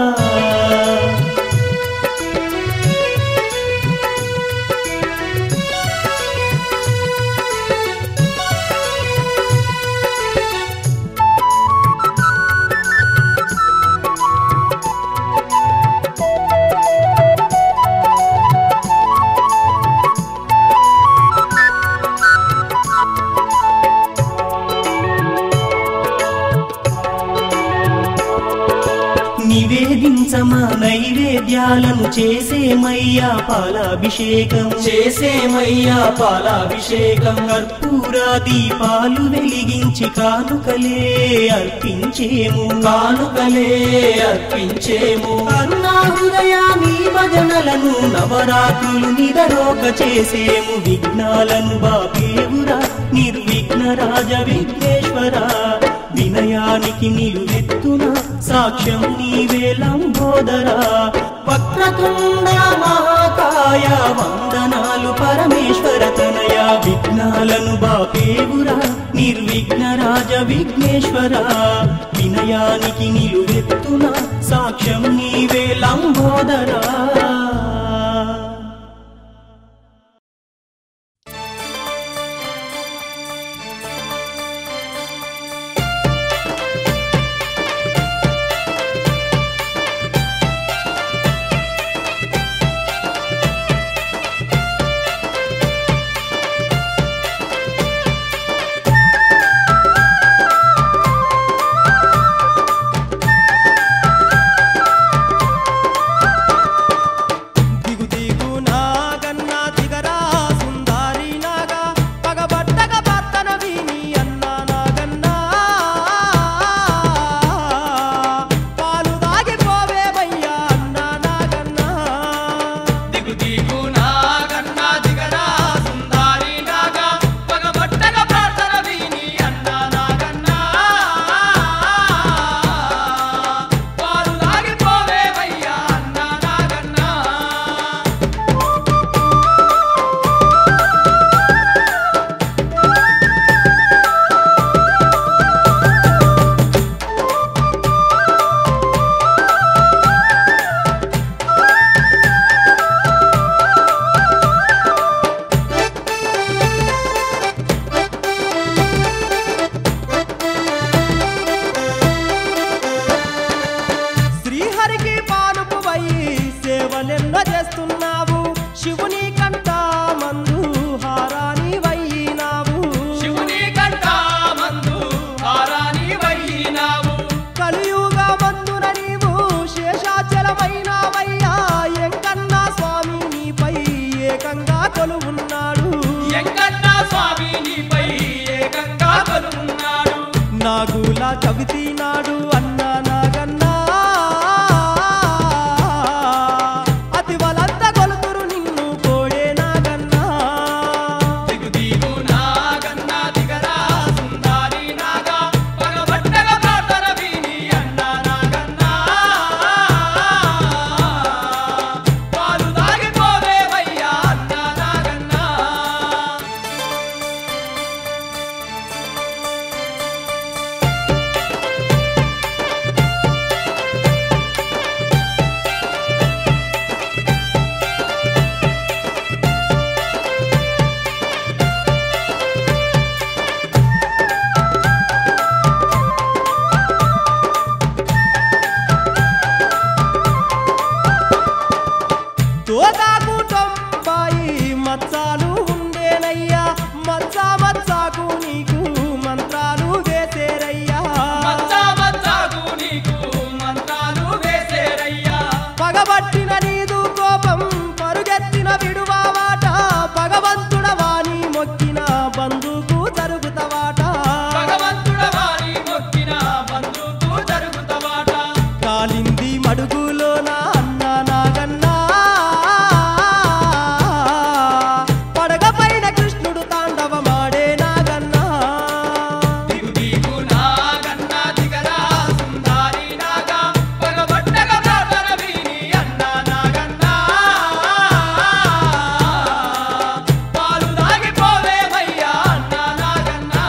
నివేదించమా నైవేద్యాలను చేసేమయ్యా పాలాభిషేకం చేసేమయ్యా పాలాభిషేకం కర్పూరా దీపాలు వెలిగించి కానుకలే అర్పించేము కానుకలే అర్పించేము కరుణాహృదయామి భజనలను నవరాత్రులు నిదరోక చేసేము విఘ్నాలను బాపేవురా నిర్విఘ్న రాజ విఘ్నేశ్వర వినయానికి నిలువెత్తున సాక్ష్యం నీవే లంబోదరా వక్రతుండ మహాకాయ వందనాలు పరమేశ్వర తనయ విఘ్నాలను బాపేవురా నిర్విఘ్న రాజ విఘ్నేశ్వర వినయానికి నిలువెత్తున సాక్ష్యం నీవే లంబోదరా పూజలెన్నో చేస్తున్నావు శివుని కంట మందు హారాని వైనావు శివుని కంట మందు హారాని వయ్యినావు కలియుగ మందున నీవు శేషాచలమైనవయ్యా ఎంకన్నా స్వామి నీపై ఏకంగా కొలువున్నాడు ఎంకన్నా స్వామి నీపై ఏకంగా కొలువున్నాడు నాగుల చవితి నాడు అన్నా నాగన్నా అతి వలంత కొలుతురు నిన్ను కోడే నాగన్నా దిగు దిగు నాగన్నా దిగరా సుందారి నాగా పగబట్టగ ప్రార్థన విని అన్నా నాగన్నా పాలు తాగిపోవేవయ్యా అన్నా నాగన్నా తోదాకు తొంబాయి మచ్చాలు ఉండేనయ్యా మచ్చా మచ్చాకు నీకు మంత్రాలు వేసేరయ్యా మచ్చా మచ్చాకు నీకు మంత్రాలు వేసేరయ్యా పగబట్టిన నీదు కోపం పరుగెత్తిన విడువావాట భగవంతుడ వాణి మొక్కిన బంధుకు జరుగుతవాట భగవంతుడ వారి మొక్కిన బంధుకు జరుగుతవాట కాలింది మడుగులోన అన్న నాగన్నా పడగ పైన కృష్ణుడు తాండవమాడే నాగన్నా దిగు దిగు నాగన్నా దిగరా సుందారి నాగా పగబట్టగ ప్రార్థన విని అన్నా నాగన్నా పాలు తాగిపోవేవయ్యా అన్నా నాగన్నా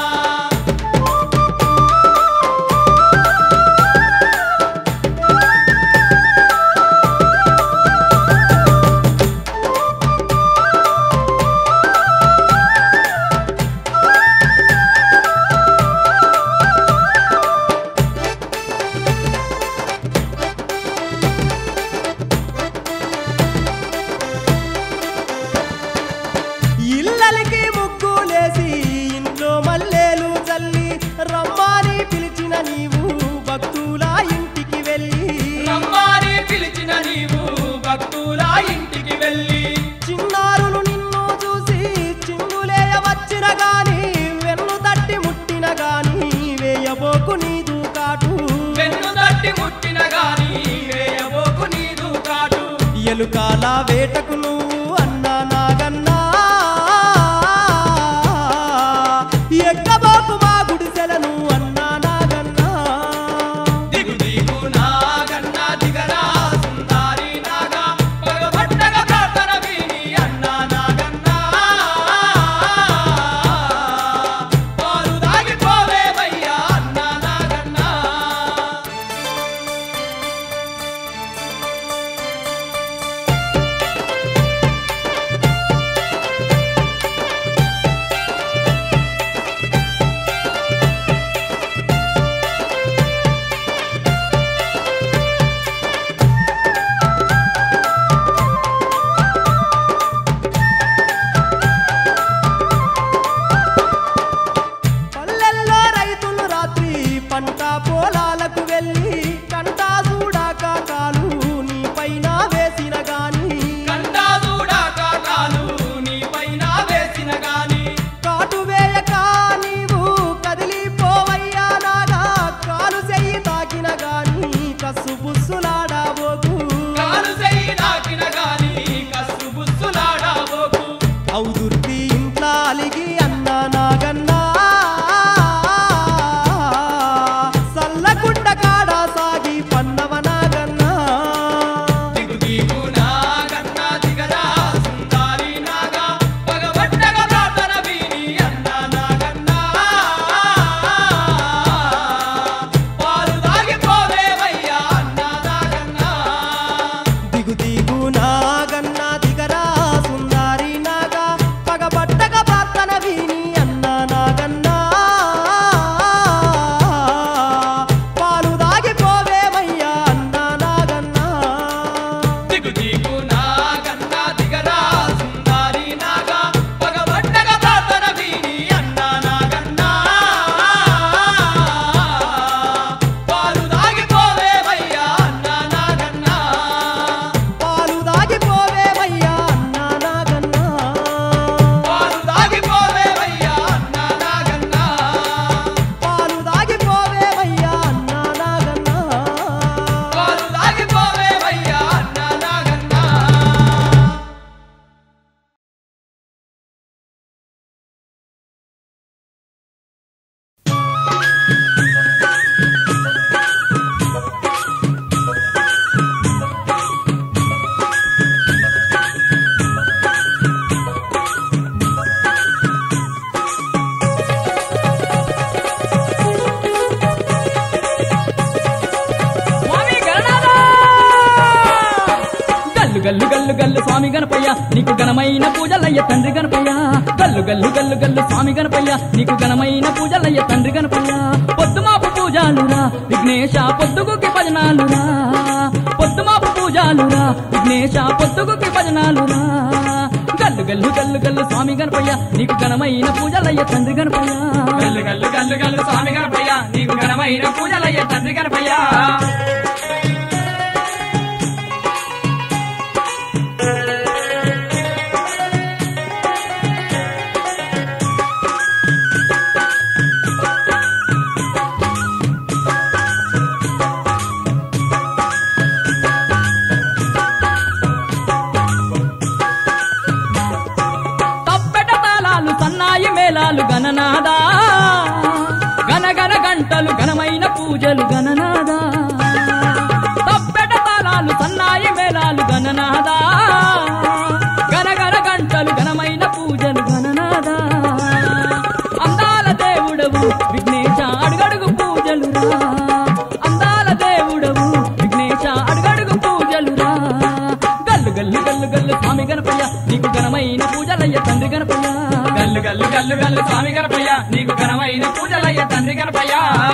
ఇల్లలకి ముగ్గులేసి ఇంట్లో మల్లెలు చల్లి రమ్మాని పిలిచిన నీవు భక్తుల ఇంటికి వెళ్ళి రమ్మాని పిలిచిన నీవు భక్తుల ఇంటికి వెళ్ళి చిన్నారులు నిన్ను చూసి చిందులేయ వచ్చిన గాని వెన్ను తట్టి ముట్టిన గాని వేయబోకు నీదు కాటు వెన్ను తట్టి ముట్టిన గాని వేయబోకు నీదు కాటు ఎలుకాల వేటకు నువ్వు అన్నా నాగన్నా ఎక్కబోకు మా గుడిసెలను అన్నా నాగన్నా దిగు దిగు నాగన్నా దిగరా సుందారి నాగా పగబట్టగ ప్రార్థన విని అన్నా నాగన్నా పాలు తాగిపోవేవయ్యా అన్నా నాగన్నా ఆ గల్లు గల్లు గల్లు గల్లు స్వామి గణపయ్య నీకు ఘనమైన పూజలయ్య తండ్రి గణపయ్య గల్లు గల్లు గల్లు గల్లు స్వామి గణపయ్య నీకు ఘనమైన పూజలయ్య తండ్రి గణపయ్య పొద్దుమాపు పూజాలురా విఘ్నేశ పొద్దుగుకి భజనాలురా పొద్దుమాపు పూజాలురా విఘ్నేశ పొద్దుగుకి భజనాలురా గల్లు గల్లు గల్లు గల్లు స్వామి గణపయ్య నీకు ఘనమైన పూజలయ్య తండ్రి గణపయ్య గల్లు గల్లు గల్లు గల్లు స్వామి గణపయ్య నీకు ఘనమైన పూజలయ్య తండ్రి గణపయ్య తప్పెట తాళాలు సన్నాయి మేళాలు గణనాదా గనగన గంటలు ఘనమైన పూజలు గణనాదా తప్పెట తాళాలు సన్నాయి మేళాలు గణనాదా గనగన గంటలు ఘనమైన పూజలు గణనాదా అందాల దేవుడవు విఘ్నేశ అడుగడుగు పూజలురా అందాల దేవుడవు విఘ్నేశ అడుగడుగు పూజలురా గల్లు గల్లు గల్లు గల్లు స్వామి గణపయ్య నీకు ఘనమైన పూజలయ్య తండ్రి గణపయ్య గల్లు గల్లు గల్లు గల్లు స్వామి గణపయ్య నీకు ఘనమైన పూజలయ్య తండ్రి గణపయ్య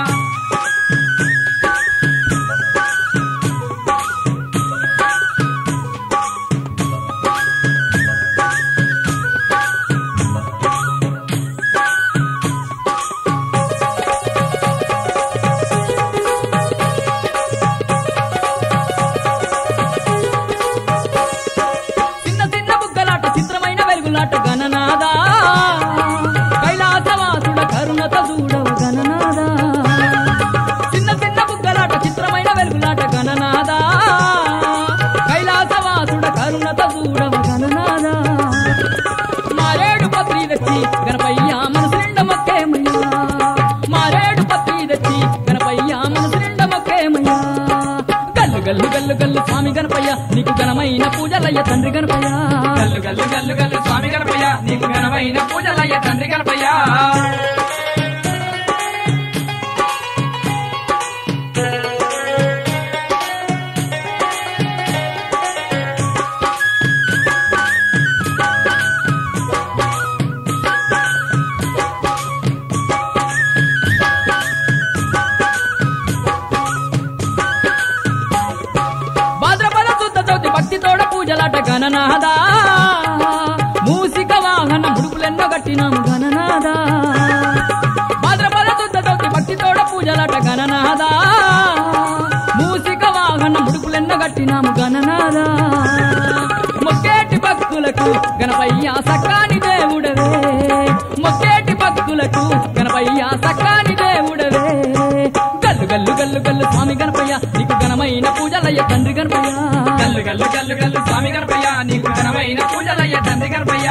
చిన్న చిన్న బుగ్గలాట చిత్రమైన వెలుగులాట గణనాదా కైలాసవాసుడ కరుణత చూడవ గణనాదా చిన్న చిన్న బుగ్గలాట చిత్రమైన వెలుగులాట గణనాదా కైలాసవాసుడ కరుణత చూడవ గణనాదా మారేడు పత్రి తెచ్చి గణపయ్య మనసు నిండ మొక్కేమయ్యా మారేడు పత్రి తెచ్చి గణపయ్య మనసు నిండ మొక్కేమయ్యా గల్లు గల్లు గల్లు గల్లు స్వామి గణపయ్య నీకు ఘనమైన పూజలయ్య తండ్రి గణపయ్య గల్లు గల్లు గల్లు గల్లు స్వామి గణపయ్య నీకు ఘనమైన పూజలయ్య తండ్రి గణపయ్య భాద్రపద శుద్ధ చవితి భక్తి తోడ పూజలాట గణనాదా మూసిక వాహన ముడుపులెన్నో గట్టినాము గణనాదా భాద్రపద శుద్ధ చవితి భక్తి తోడ పూజలాట గణనాదా మూసిక వాహన ముడుపులెన్నో గట్టినాము గణనాదా మొక్కేటి భక్తులకు గణపయ్య సక్కాని దేవుడవే మొక్కేటి భక్తులకు గణపయ్య సక్కాని దేవుడవే గల్లు గల్లు గల్లు గల్లు స్వామి గణపయ్య నీకు ఘనమైన పూజలయ్య తండ్రి గణపయ్య గల్లు గల్లు గల్లు గల్లు స్వామి గణపయ్య నీకు ఘనమైన పూజలయ్య తండ్రి గణపయ్య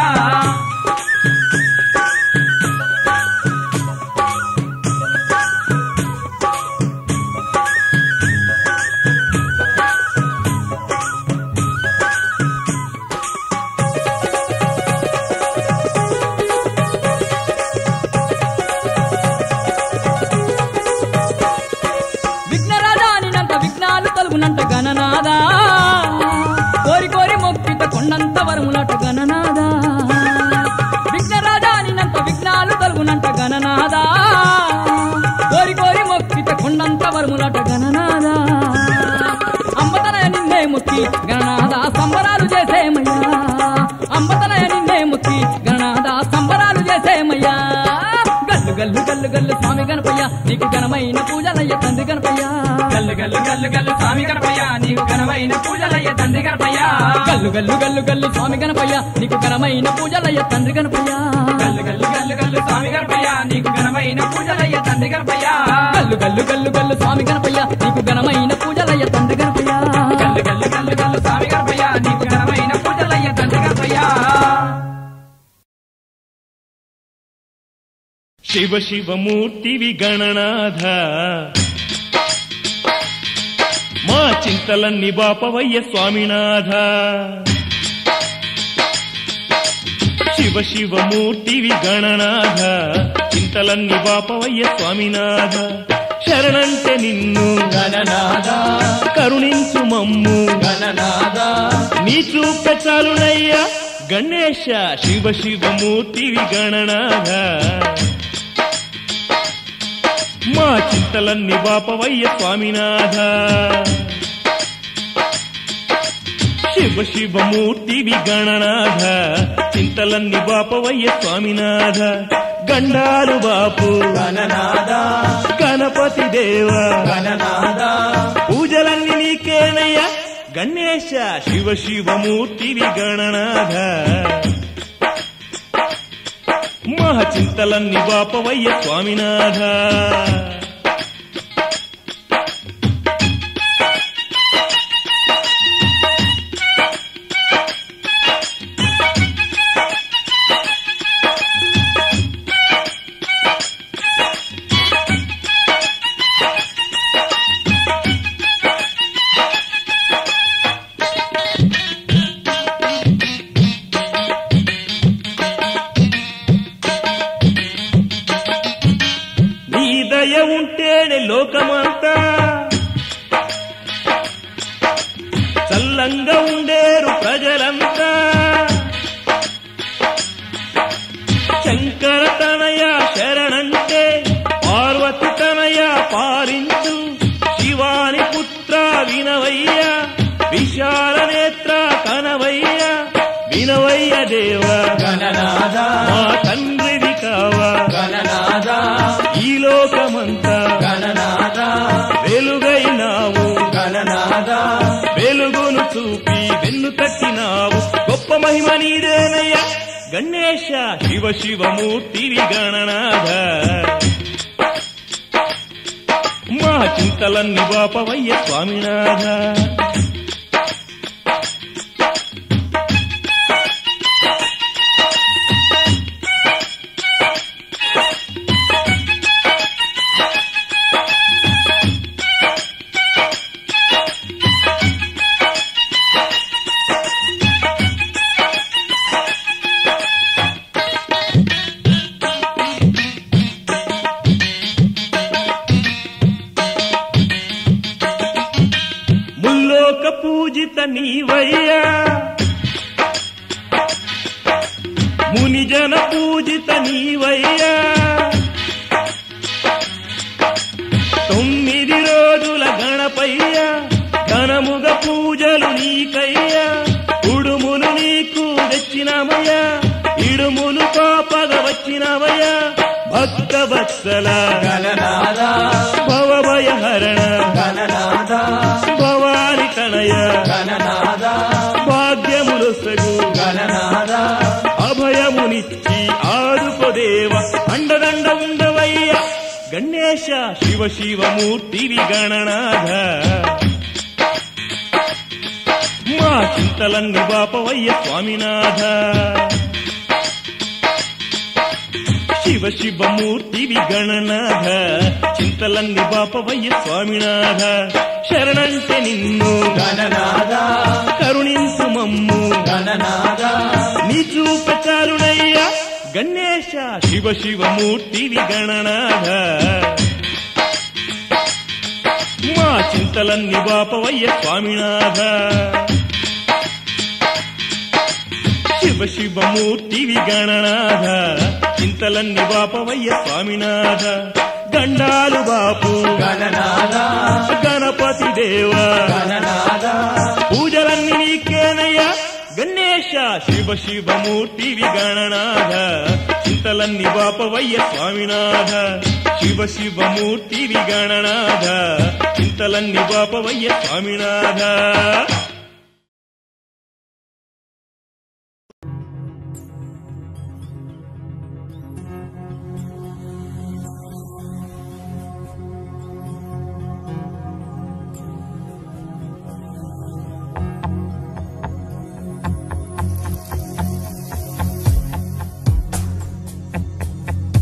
విఘ్నరాజానినంత విఘ్నాలు తలుగునంట గణనాదా కోరి కోరి మొక్కిత కొండంత వరములట గణనాదా విఘ్నరాజానినంత విఘ్నాలు తలుగునంట గణనాదా కోరి కోరి మొక్కిత కొండంత వరములట గణనాదా అంబతనయ నిన్నే మొక్కి గణనాదా సంబరాలు చేసేమయ్యా అంబతనయ నిన్నే మొక్కి గణనాదా సంబరాలు చేసేమయ్యా గల్లు గల్లు గల్లు గల్లు స్వామి గణపయ్య నీకు ఘనమైన పూజలయ్య తండ్రి గణపయ్య గల్లు గల్లు గల్లు గల్లు స్వామి గణపయ్య నీకు ఘనమైన పూజలయ్య తండ్రి గణపయ్య గల్లు గల్లు గల్లు గల్లు స్వామి గణపయ్య నీకు ఘనమైన పూజలయ్య తండ్రి గణపయ్య గల్లు గల్లు గల్లు గల్లు స్వామి గణపయ్య నీకు ఘనమైన పూజలయ్య తండ్రి గణపయ్య గల్లు గల్లు గల్లు గల్లు స్వామి గణపయ్య నీకు ఘనమైన పూజలయ్య తండ్రి గణపయ్య గల్లు గల్లు గల్లు గల్లు స్వామి గణపయ్య నీకు ఘనమైన పూజలయ్య తండ్రి గణపయ్య శివ శివమూర్తివి గణనాథ మా చింతలన్నీ బాపవయ్య స్వామినాథ శివ శివమూర్తివి గణనాథ చింతలన్నీ బాపవయ్య స్వామినాథ శరణంటే నిన్ను గణనాథ కరుణించు మమ్ము గణనాథ నీ నీ చూపె చాలునయ్యా గణేశ శివ శివమూర్తివి గణనాథ మా చింతలన్నీ బాపవయ్య స్వామినాథ శివ శివమూర్తివి గణనాథ చింతలన్నీ బాపవయ్య స్వామినాథ గండాలు బాపు గణనాథ గణపతి దేవ గణనాథ పూజలన్నీ నీకేనయ్యా గణేశ శివ శివమూర్తివి గణనాథ మహ చింతలన్నీ బాపవయ్య స్వామినాథ నీ దయ ఉంటేనే లోకమంతా చల్లంగా ఉండేరు ప్రజలంతా శంకర తనయ శరణంటే పార్వతి తనయ పారించు శివాని పుత్ర వినవయ్య విశాల నేత్ర కనవయ్య వినవయ్య దేవ గణనాథ మా తండ్రివి కావా గణనాథ ఈ లోకమంతా గణనాథ వెలుగైనావు గణనాథ వెలుగును చూపి వెన్ను తట్టినావు గొప్ప మహిమ నీదేనయ్యా గణేశ శివ శివమూర్తివి గణనాథ మా చింతలన్నీ బాపవయ్య స్వామినాథ ముల్లోక పూజిత నీవయ్యా మునిజన పూజిత నీవయ్యా తొమ్మిది రోజుల గణపయ్య ఘనముగ పూజలు నీకయ్యా ఉడుములు నీకు తెచ్చినామయ్యా ఇడుములు పాపగ వచ్చినామయ్యా భక్త వత్సల గణనాథ భవభయహరణ గణనాథ భవాని తనయ గణనాథ భాగ్యములు సగు గణనాథ అభయమునిచ్చి ఆదుకోదేవ అండదండ ఉండవయ్య గణేశ శివ శివమూర్తివి గణనాథ మా చింతలన్నీ బాపవయ్య స్వామినాథ శివ శివమూర్తివి గణనాథ చింతలన్నీ బాపవయ్య స్వామినాథ శరణంటే నిన్ను గణనాథ కరుణించు మమ్ము గణనాథ నీ చూపచారుడయ్యా గణేశ శివ శివమూర్తివి గణనాథ మా చింతలన్నీ బాపవయ్య స్వామినాథ శివ శివమూర్తివి గణనాథ చింతలన్నీ బాపవయ్య స్వామినాథ గండాలు బాపు గణనాథ గణపతి దేవా గణనాథ పూజలన్నీ నీకేనయ్యా గణేశ శివ శివమూర్తివి గణనాథ చింతలన్నీ బాపవయ్య స్వామినాథ శివ శివమూర్తివి గణనాథ చింతలన్నీ బాపవయ్య స్వామినాథ